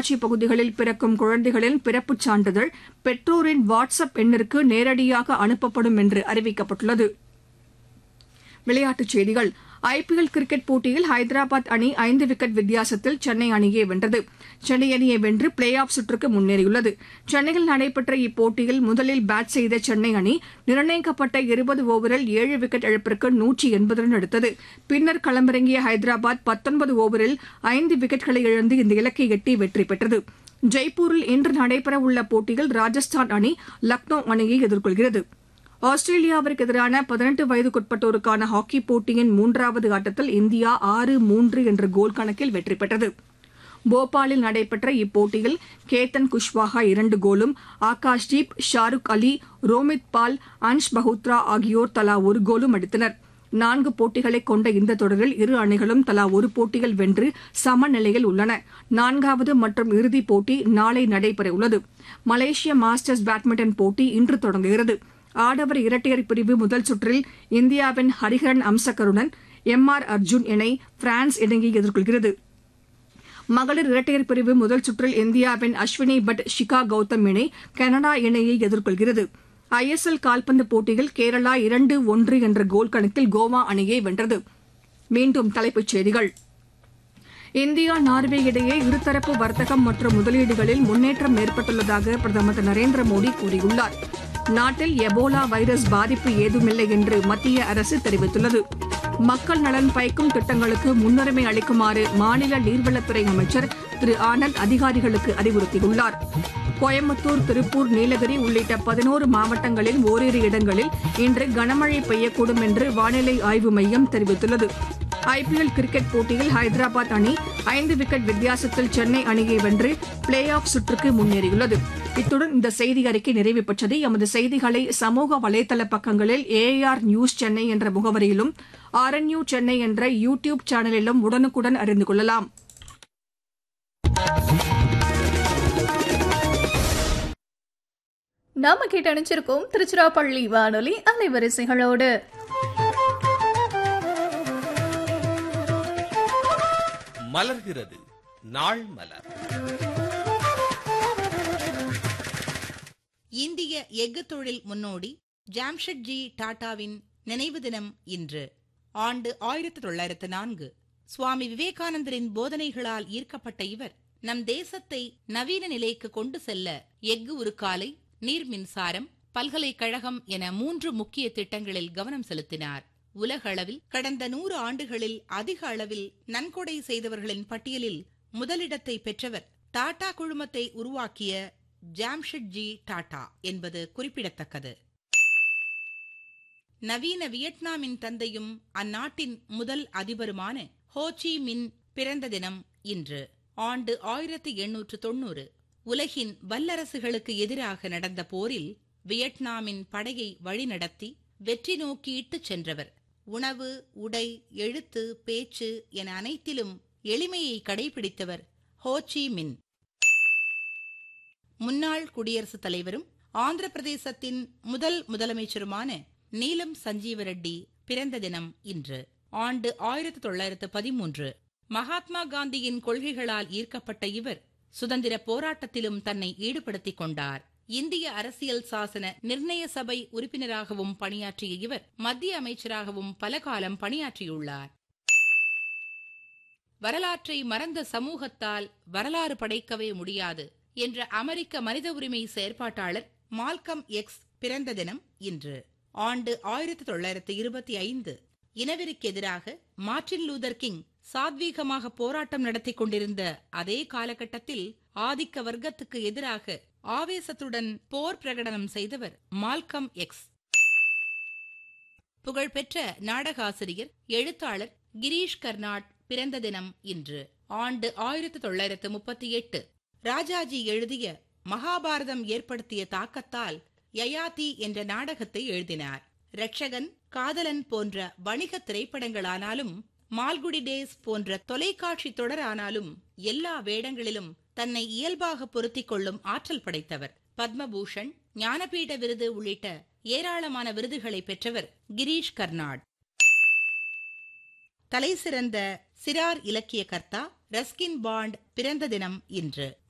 ஊரகாட்சி பகுதிகளில் பிறக்கும் குழந்தைகளின் பிறப்புச் சான்றிதழ் பெற்றோரின் வாட்ஸ் அப் எண்ணிற்கு நேரடியாக அனுப்பப்படும் என்று அறிவிக்கப்பட்டுள்ளது விளையாட்டுச் செய்திகள் ஐபிஎல் கிரிக்கெட் போட்டியில் ஹைதராபாத் அணி ஐந்து விக்கெட் வித்தியாசத்தில் சென்னை அணியை வென்றது சென்னை அணியை வென்று பிளே ஆஃப் சுற்றுக்கு முன்னேறியுள்ளது சென்னையில் நடைபெற்ற இப்போட்டியில் முதலில் பேட் செய்த சென்னை அணி நிர்ணயிக்கப்பட்ட இருபது ஓவரில் ஏழு விக்கெட் இழப்பிற்கு நூற்றி எண்பது ரன் எடுத்தது பின்னர் களமிறங்கிய ஹைதராபாத் பத்தொன்பது ஓவரில் ஐந்து விக்கெட்களை இழந்து இந்த இலக்கை எட்டி வெற்றி பெற்றது ஜெய்ப்பூரில் இன்று நடைபெறவுள்ள போட்டியில் ராஜஸ்தான் அணி லக்னோ அணியை எதிர்கொள்கிறது ஆஸ்திரேலியாவிற்கு எதிரான பதினெட்டு வயதுக்குட்பட்டோருக்கான ஹாக்கி போட்டியின் மூன்றாவது ஆட்டத்தில் இந்தியா ஆறு மூன்று என்ற கோல் கணக்கில் வெற்றி பெற்றது போபாலில் நடைபெற்ற இப்போட்டியில் கேத்தன் குஷ்வாஹா இரண்டு கோலும் ஆகாஷ்தீப் ஷாருக் அலி ரோமித் பால் அன்ஷ் பஹுத்ரா ஆகியோர் தலா ஒரு கோலும் அடித்தனர் நான்கு போட்டிகளை கொண்ட இந்த தொடரில் இரு அணிகளும் தலா ஒரு போட்டியில் வென்று சமநிலையில் உள்ளன நான்காவது மற்றும் இறுதிப் போட்டி நாளை நடைபெறவுள்ளது மலேசிய மாஸ்டர்ஸ் பேட்மிண்டன் போட்டி இன்று தொடங்குகிறது ஆடவர் இரட்டையர் பிரிவு முதல் சுற்றில் இந்தியாவின் ஹரிஹரன் அம்சக்கருடன் எம் ஆர் அர்ஜுன் இணை பிரான்ஸ் இணையை எதிர்கொள்கிறது மகளிர் இரட்டையர் பிரிவு முதல் சுற்றில் இந்தியாவின் அஸ்வினி பட் ஷிகா கௌதம் இணை கனடா இணையை எதிர்கொள்கிறது ஐஎஸ்எல் கால்பந்து போட்டியில் கேரளா இரண்டு ஒன்று என்ற கோல் கணக்கில் கோவா அணியை வென்றது மீண்டும் தலைப்புச் செய்திகள் இந்தியா நார்வே இடையே இருதரப்பு வர்த்தகம் மற்றும் முதலீடுகளில் முன்னேற்றம் ஏற்பட்டுள்ளதாக பிரதமர் திரு நரேந்திர மோடி கூறியுள்ளார் நாட்டில் எபோலா வைரஸ் பாதிப்பு ஏதுமில்லை என்று மத்திய அரசு தெரிவித்துள்ளது மக்கள் நலன் பயக்கும் திட்டங்களுக்கு முன்னுரிமை அளிக்குமாறு மாநில நீர்வளத்துறை அமைச்சர் திரு ஆனந்த் அதிகாரிகளுக்கு அறிவுறுத்தியுள்ளார் கோயம்புத்தூர் திருப்பூர் நீலகிரி உள்ளிட்ட பதினோரு மாவட்டங்களில் ஓரிரு இடங்களில் இன்று கனமழை பெய்யக்கூடும் என்று வானிலை ஆய்வு மையம் தெரிவித்துள்ளது ஐபிஎல் கிரிக்கெட் போட்டியில் ஹைதராபாத் அணி ஐந்து விக்கெட் வித்தியாசத்தில் சென்னை அணியை வென்று பிளே ஆஃப் சுற்றுக்கு முன்னேறியுள்ளது இத்துடன் இந்த செய்தி அறிக்கை நிறைவு பெற்றது எமது செய்திகளை சமூக வலைதள பக்கங்களில் ஏஆர் நியூஸ் சென்னை என்ற முகவரியிலும் ஆர்என்யூ சென்னை என்ற யூ டியூப் சேனலிலும் உடனுக்குடன் அறிந்து கொள்ளலாம் நாம கேட்டு அணிச்சிருக்கோம் திருச்சிராப்பள்ளி வானொலி அலைவரிசைகளோடு மலர்கிறது நாள் மலர் இந்திய எஃகு தொழில் முன்னோடி ஜாம்ஷெட்ஜி டாடாவின் நினைவு தினம் இன்று ஆண்டு ஆயிரத்தி தொள்ளாயிரத்து நான்கு சுவாமி விவேகானந்தரின் போதனைகளால் ஈர்க்கப்பட்ட இவர் நம் தேசத்தை நவீன நிலைக்கு கொண்டு செல்ல எஃகு உருக்காலை நீர் மின்சாரம் பல்கலைக்கழகம் என மூன்று முக்கிய திட்டங்களில் கவனம் செலுத்தினார் உலக அளவில் கடந்த நூறு ஆண்டுகளில் அதிக அளவில் நன்கொடை செய்தவர்களின் பட்டியலில் முதலிடத்தை பெற்றவர் டாடா குழுமத்தை உருவாக்கிய ஜாம்ஷெட்ஜி டாடா என்பது குறிப்பிடத்தக்கது நவீன வியட்நாமின் தந்தையும் அந்நாட்டின் முதல் அதிபருமான ஹோச்சி மின் பிறந்த தினம் இன்று ஆண்டு ஆயிரத்தி எண்ணூற்று தொன்னூறு உலகின் வல்லரசுகளுக்கு எதிராக நடந்த போரில் வியட்நாமின் படையை வழிநடத்தி வெற்றி நோக்கி இட்டுச் சென்றவர் உணவு உடை எழுத்து பேச்சு என அனைத்திலும் எளிமையை கடைபிடித்தவர் ஹோச்சி மின் முன்னாள் குடியரசுத் தலைவரும் ஆந்திர பிரதேசத்தின் முதல் முதலமைச்சருமான நீலம் சஞ்சீவ ரெட்டி பிறந்த தினம் இன்று ஆண்டு ஆயிரத்தி தொள்ளாயிரத்து பதிமூன்று மகாத்மா காந்தியின் கொள்கைகளால் ஈர்க்கப்பட்ட இவர் சுதந்திர போராட்டத்திலும் தன்னை ஈடுபடுத்திக் கொண்டார் இந்திய அரசியல் சாசன நிர்ணய சபை உறுப்பினராகவும் பணியாற்றிய இவர் மத்திய அமைச்சராகவும் பல காலம் பணியாற்றியுள்ளார் வரலாற்றை மறந்த சமூகத்தால் வரலாறு படைக்கவே முடியாது என்ற அமெரிக்க மனித உரிமை செயற்பாட்டாளர் மால்கம் எக்ஸ் பிறந்த தினம் இன்று ஆண்டு ஆயிரத்தி தொள்ளாயிரத்தி இருபத்தி ஐந்து இனவெறிக்கு எதிராக மார்டின் லூதர் கிங் சாத்வீகமாக போராட்டம் நடத்தி கொண்டிருந்த அதே காலகட்டத்தில் ஆதிக்க வர்க்கத்துக்கு எதிராக ஆவேசத்துடன் போர் பிரகடனம் செய்தவர் மால்கம் எக்ஸ் புகழ்பெற்ற நாடகாசிரியர் எழுத்தாளர் கிரீஷ் கர்னாட் பிறந்த தினம் இன்று ஆண்டு ஆயிரத்தி தொள்ளாயிரத்து முப்பத்தி எட்டு ராஜாஜி எழுதிய மகாபாரதம் ஏற்படுத்திய தாக்கத்தால் யயாதி என்ற நாடகத்தை எழுதினார் ரட்சகன் காதலன் போன்ற வணிக திரைப்படங்களானாலும் மால்குடி டேஸ் போன்ற தொலைக்காட்சி தொடரானாலும் எல்லா வேடங்களிலும் தன்னை இயல்பாக பொருத்திக் கொள்ளும் ஆற்றல் படைத்தவர் பத்மபூஷன் ஞானபீட விருது உள்ளிட்ட ஏராளமான விருதுகளை பெற்றவர் கிரீஷ் கர்னாட் தலைசிறந்த சிறார் இலக்கிய கர்த்தா ரஸ்கின் பாண்ட் பிறந்த தினம் இன்று